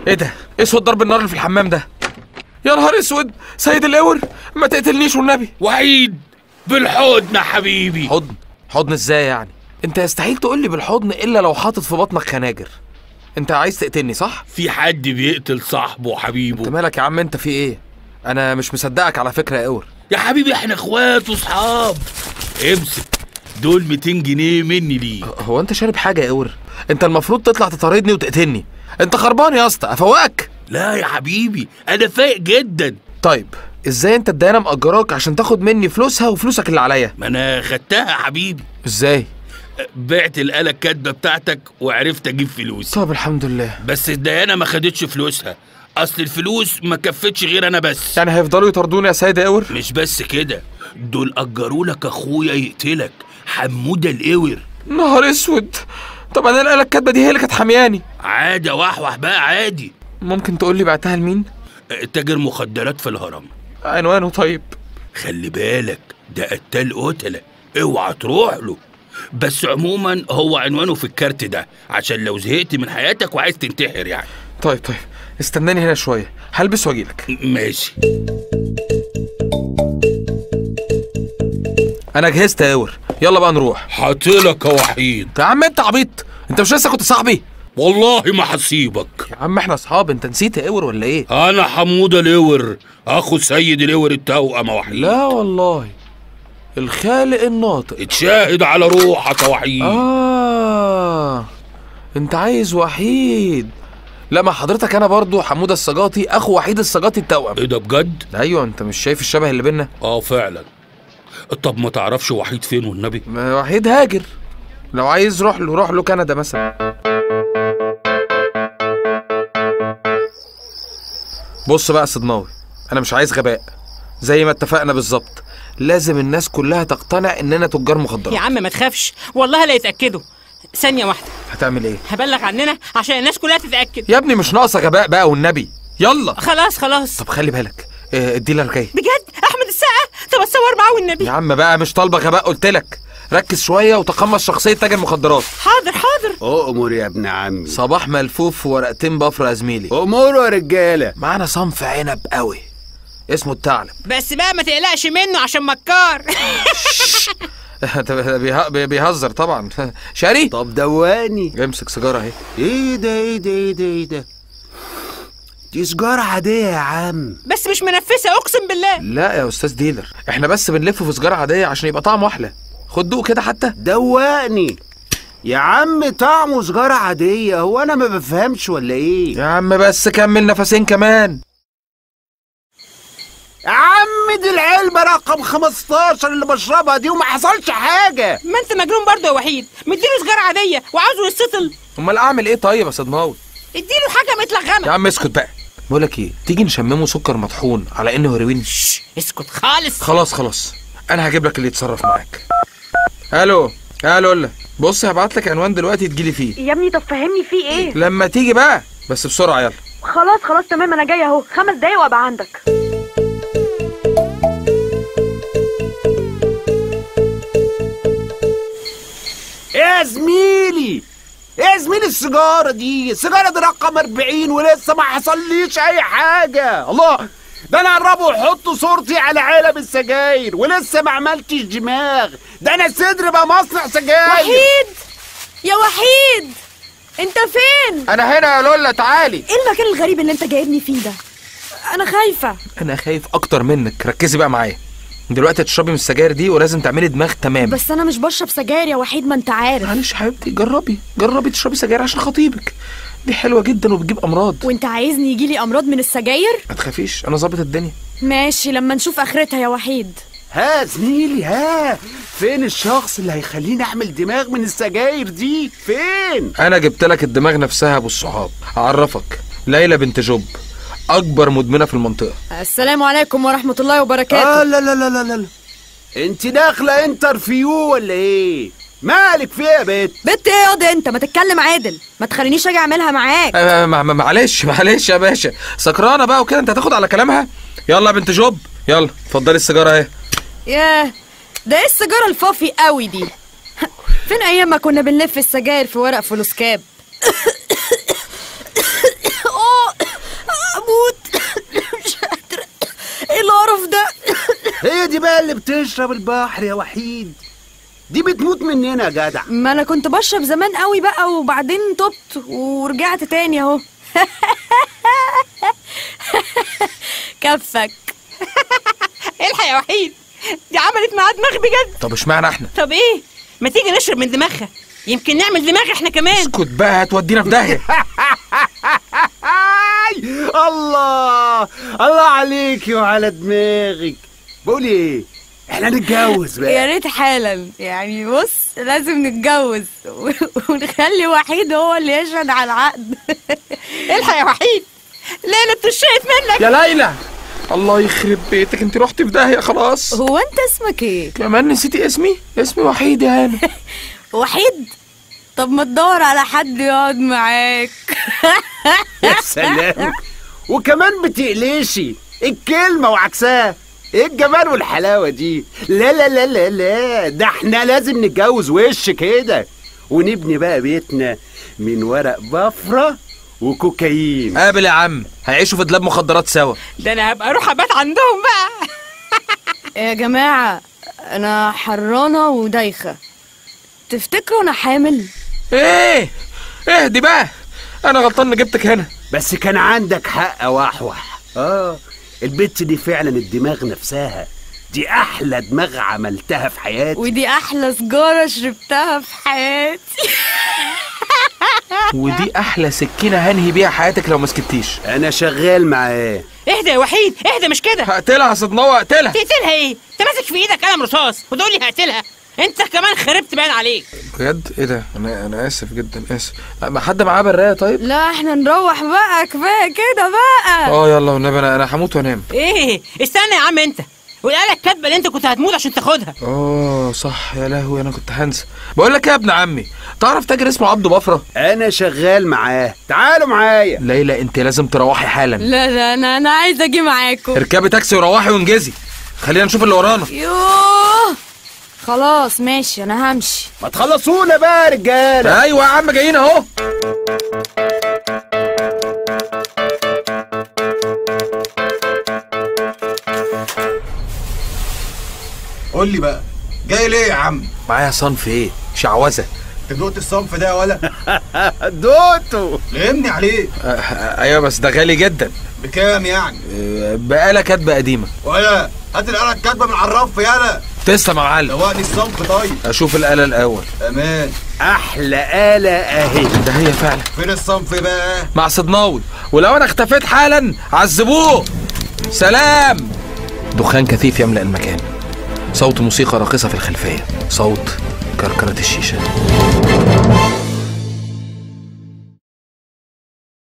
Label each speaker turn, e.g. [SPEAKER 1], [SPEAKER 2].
[SPEAKER 1] ايه ده ايه صوت ضرب النار اللي في الحمام ده يا نهار اسود سيد الاور ما تقتلنيش والنبي
[SPEAKER 2] وحيد بالحضن يا حبيبي
[SPEAKER 1] حضن حضن ازاي يعني انت يستحيل تقول لي بالحضن الا لو حاطط في بطنك خناجر انت عايز تقتلني صح
[SPEAKER 2] في حد بيقتل صاحبه
[SPEAKER 1] انت
[SPEAKER 2] حبيبه
[SPEAKER 1] مالك يا عم انت في ايه انا مش مصدقك على فكره يا اور
[SPEAKER 2] يا حبيبي احنا اخوات وصحاب امسك دول 200 جنيه مني ليه
[SPEAKER 1] هو انت شارب حاجه يا اور انت المفروض تطلع تطاردني وتقتلني انت خربان يا اسطى افوقك
[SPEAKER 2] لا يا حبيبي انا فايق جدا
[SPEAKER 1] طيب ازاي انت الديانه مأجراك عشان تاخد مني فلوسها وفلوسك اللي عليا
[SPEAKER 2] ما انا خدتها يا حبيبي
[SPEAKER 1] ازاي
[SPEAKER 2] بعت الآلة الكاتبة بتاعتك وعرفت اجيب فلوس
[SPEAKER 1] طب الحمد لله
[SPEAKER 2] بس الديانة ما خدتش فلوسها اصل الفلوس ما كفتش غير انا بس
[SPEAKER 1] يعني هيفضلوا يطردوني يا سيد اور
[SPEAKER 2] مش بس كده دول اجروا لك اخويا يقتلك حمودة القور
[SPEAKER 1] نهار اسود طب انا الآلة الكاتبة دي هي اللي كانت حمياني
[SPEAKER 2] عادي وحوح بقى عادي
[SPEAKER 1] ممكن تقول لي بعتها لمين
[SPEAKER 2] تاجر مخدرات في الهرم
[SPEAKER 1] عنوانه طيب
[SPEAKER 2] خلي بالك ده قتال قتلة اوعى تروح له بس عموما هو عنوانه في الكارت ده عشان لو زهقت من حياتك وعايز تنتحر يعني
[SPEAKER 1] طيب طيب استناني هنا شويه هلبس واجيلك
[SPEAKER 2] م- ماشي
[SPEAKER 1] انا جهزت يا اور يلا بقى نروح
[SPEAKER 2] حاطلك يا وحيد
[SPEAKER 1] يا عم انت عبيط انت مش لسه كنت صاحبي
[SPEAKER 2] والله ما هسيبك
[SPEAKER 1] يا عم احنا اصحاب انت نسيت يا اور ولا ايه
[SPEAKER 2] انا حمودة القور اخو سيد القور التوأم يا وحيد
[SPEAKER 1] لا والله الخالق الناطق
[SPEAKER 2] اتشاهد على روحك يا وحيد
[SPEAKER 1] اه انت عايز وحيد لا ما حضرتك انا برضو حموده السجاطي اخو وحيد السجاطي التوأم
[SPEAKER 2] ايه ده بجد
[SPEAKER 1] ايوه انت مش شايف الشبه اللي بينا
[SPEAKER 2] اه فعلا طب ما تعرفش وحيد فين والنبي
[SPEAKER 1] ما وحيد هاجر لو عايز روح له روح له كندا مثلا بص بقى يا صدناوي انا مش عايز غباء زي ما اتفقنا بالظبط لازم الناس كلها تقتنع اننا تجار
[SPEAKER 3] يا
[SPEAKER 1] مخدرات
[SPEAKER 3] عم ما تخافش والله لا يتاكدوا ثانيه واحده
[SPEAKER 1] هتعمل ايه
[SPEAKER 3] هبلغ عننا عشان الناس كلها تتاكد
[SPEAKER 1] يا ابني مش ناقصه غباء بقى والنبي يلا
[SPEAKER 3] خلاص خلاص
[SPEAKER 1] طب خلي بالك آه، الديلر جاي
[SPEAKER 3] بجد احمد السقا طب اتصور معاه والنبي
[SPEAKER 1] يا عم بقى مش طالبه غباء قلت لك ركز شويه وتقمص شخصيه تاجر مخدرات
[SPEAKER 3] حاضر حاضر
[SPEAKER 4] أؤمر يا ابن عمي
[SPEAKER 1] صباح ملفوف وورقتين بفر يا زميلي
[SPEAKER 4] أموروا يا رجالة
[SPEAKER 1] معانا صنف عنب قوي اسمه الثعلب
[SPEAKER 3] بس بقى ما تقلقش منه عشان مكار
[SPEAKER 1] ده بيه- بيه- بيهزر طبعا شاري
[SPEAKER 4] طب دواني
[SPEAKER 1] امسك سيجاره اهي
[SPEAKER 4] ايه ده ايه ده ايه ده ايه ده دي سجارة عادية يا عم
[SPEAKER 3] بس مش منفسه اقسم بالله
[SPEAKER 1] لا يا استاذ ديلر احنا بس بنلف في سيجاره عاديه عشان يبقى طعمه احلى خد دوق كده حتى
[SPEAKER 4] دواني يا عم طعمه سجارة عادية هو أنا ما بفهمش ولا إيه
[SPEAKER 1] يا عم بس كمل نفسين كمان
[SPEAKER 4] يا عم دي العلبة رقم 15 اللي بشربها دي وما حصلش حاجة
[SPEAKER 3] ما انت مجنون برضه يا وحيد مديله سجاره عاديه وعاوزه يتسطل
[SPEAKER 1] امال اعمل ايه طيب يا صدناوي
[SPEAKER 3] اديله حاجه
[SPEAKER 1] يا
[SPEAKER 3] متلغمه
[SPEAKER 1] عم اسكت بقى بقول لك ايه تيجي نشممه سكر مطحون على انه هيروين
[SPEAKER 3] اسكت خالص
[SPEAKER 1] خلاص خلاص انا هجيب لك اللي يتصرف معاك الو يا لولا بص هبعت لك عنوان دلوقتي تجيلي فيه
[SPEAKER 5] يا ابني طب فهمني في ايه
[SPEAKER 1] لما تيجي بقى بس بسرعه يلا
[SPEAKER 5] خلاص خلاص تمام انا جايه اهو خمس دقايق وابقى عندك
[SPEAKER 4] إيه يا زميلي إيه يا زميلي السيجارة دي السيجارة دي رقم 40 ولسه ما حصليش أي حاجة الله ده أنا قربوا يحطوا صورتي على علب السجاير ولسه ما عملتش دماغ ده أنا صدري بقى مصنع سجاير
[SPEAKER 5] وحيد يا وحيد انت فين
[SPEAKER 1] انا هنا يا لولا تعالي
[SPEAKER 5] ايه المكان الغريب اللي انت جايبني فيه ده انا خايفه
[SPEAKER 1] انا خايف اكتر منك ركزي بقى معايا دلوقتي هتشربي من السجاير دي ولازم تعملي دماغ تمام
[SPEAKER 5] بس انا مش بشرب سجاير يا وحيد ما انت عارف
[SPEAKER 1] معلش حبيبتي جربي جربي تشربي سجاير عشان خطيبك دي حلوه جدا وبتجيب امراض
[SPEAKER 5] وانت عايزني يجيلي امراض من السجاير
[SPEAKER 1] ما تخافيش انا ظابط الدنيا
[SPEAKER 5] ماشي لما نشوف اخرتها يا وحيد
[SPEAKER 4] ها زميلي ها فين الشخص اللي هيخليني أعمل دماغ من السجاير دي فين
[SPEAKER 1] انا جبت لك الدماغ نفسها يا ابو الصحاب اعرفك ليلى بنت جوب اكبر مدمنه في المنطقه
[SPEAKER 5] السلام عليكم ورحمه الله
[SPEAKER 4] آه
[SPEAKER 5] وبركاته
[SPEAKER 4] لا لا لا لا لا انت داخله انترفيو ولا ايه مالك في ايه يا بت
[SPEAKER 5] بنت ايه ياض انت ما تتكلم عادل ما تخلينيش اجي اعملها معاك
[SPEAKER 1] آه، مع- مع- معلش معلش يا باشا سكرانه بقى وكده انت هتاخد على كلامها يلا يا بنت جوب يلا اتفضلي السيجاره اهي
[SPEAKER 5] ياه ده ايه السيجاره الفافي قوي دي فين ايام ما كنا بنلف السجاير في ورق فلوسكاب أوه.
[SPEAKER 4] بقى اللي بتشرب البحر يا وحيد دي بتموت مننا يا جدع
[SPEAKER 5] ما انا كنت بشرب زمان قوي بقى وبعدين تبت ورجعت تاني اهو كفك
[SPEAKER 3] الحق يا وحيد دي عملت معاه دماغ بجد
[SPEAKER 1] طب اشمعنى احنا
[SPEAKER 3] طب ايه ما تيجي نشرب من دماغها يمكن نعمل دماغ احنا كمان
[SPEAKER 1] اسكت بقى هتودينا في داهيه
[SPEAKER 4] آي الله الله عليك وعلى دماغك بقول ايه احنا نتجوز
[SPEAKER 5] يا
[SPEAKER 4] بقى
[SPEAKER 5] ريت حالا يعني بص لازم نتجوز ونخلي وحيد هو اللي يشهد على العقد
[SPEAKER 3] الحق يا وحيد ليلى بتشايف منك
[SPEAKER 1] يا ليلى الله يخرب بيتك انت رحت في داهيه خلاص
[SPEAKER 5] هو انت اسمك ايه
[SPEAKER 1] كمان نسيتي اسمي اسمي وحيد يا هانم
[SPEAKER 5] وحيد طب ما تدور على حد يقعد معاك
[SPEAKER 4] يا سلام وكمان بتقلشي الكلمة وعكسها ايه الجمال والحلاوة دي لا لا لا لا لا ده احنا لازم نتجوز وش كده ونبني بقى بيتنا من ورق بفرة وكوكايين
[SPEAKER 1] قابل يا عم هيعيشوا في دلاب مخدرات سوا
[SPEAKER 3] ده انا هبقى اروح ابات عندهم بقى
[SPEAKER 5] يا جماعة انا حرانة ودايخة تفتكروا انا حامل
[SPEAKER 1] ايه اهدي بقى انا غلطان اني جبتك هنا
[SPEAKER 4] بس كان عندك حق يا وحوح اه البت دي فعلا الدماغ نفسها دي احلى دماغ عملتها في حياتي
[SPEAKER 5] ودي احلى سجارة شربتها في حياتي
[SPEAKER 1] ودي احلى سكينه هنهي بيها حياتك لو ما سكتيش
[SPEAKER 4] انا شغال معاه
[SPEAKER 3] اهدى يا وحيد اهدى مش كده
[SPEAKER 1] هقتلها صدناوه هقتلها
[SPEAKER 3] تقتلها ايه انت ماسك في ايدك قلم رصاص وتقول لي هقتلها انت كمان خربت باين عليك
[SPEAKER 1] بجد ايه ده انا انا اسف جدا اسف ما حد معاه برايه طيب
[SPEAKER 5] لا احنا نروح بقى كفاية كده بقى
[SPEAKER 1] اه يلا والنبي انا انا هموت وانام
[SPEAKER 3] ايه استنى يا عم انت والآلة الكاتبة اللي انت كنت هتموت عشان تاخدها
[SPEAKER 1] اه صح يا لهوي انا كنت هنسى بقول لك إيه يا ابن عمي تعرف تاجر اسمه عبده بفره
[SPEAKER 4] انا شغال معاه تعالوا معايا
[SPEAKER 1] ليلى انت لازم تروحي حالا
[SPEAKER 5] لا لا انا انا عايزة اجي معاكم
[SPEAKER 1] اركبي تاكسي وروحي وانجزي خلينا نشوف اللي ورانا
[SPEAKER 5] يوه خلاص ماشي انا همشي
[SPEAKER 4] ما تخلصونا بقى يا رجاله
[SPEAKER 1] ايوه يا عم جايين اهو
[SPEAKER 6] قول لي بقى جاي ليه يا عم
[SPEAKER 1] معايا صنف ايه شعوذه
[SPEAKER 6] انت دقت الصنف ده ولا
[SPEAKER 4] دوتو
[SPEAKER 6] لمني عليه
[SPEAKER 1] آه، آه، ايوه بس ده غالي جدا
[SPEAKER 6] بكام يعني
[SPEAKER 1] آه، بقالة كاتبه قديمه
[SPEAKER 6] ولا هات الآلة الكاتبة من على الرف يالا
[SPEAKER 1] تسلم يا معلم
[SPEAKER 6] دوقني الصنف طيب
[SPEAKER 1] اشوف الآلة الاول
[SPEAKER 6] امان
[SPEAKER 4] احلى آلة اهي
[SPEAKER 1] ده هي فعلا
[SPEAKER 6] فين الصنف بقى
[SPEAKER 1] مع صدناوي ولو انا اختفيت حالا عذبوه سلام دخان كثيف يملأ المكان صوت موسيقى راقصة في الخلفية صوت كركرة الشيشة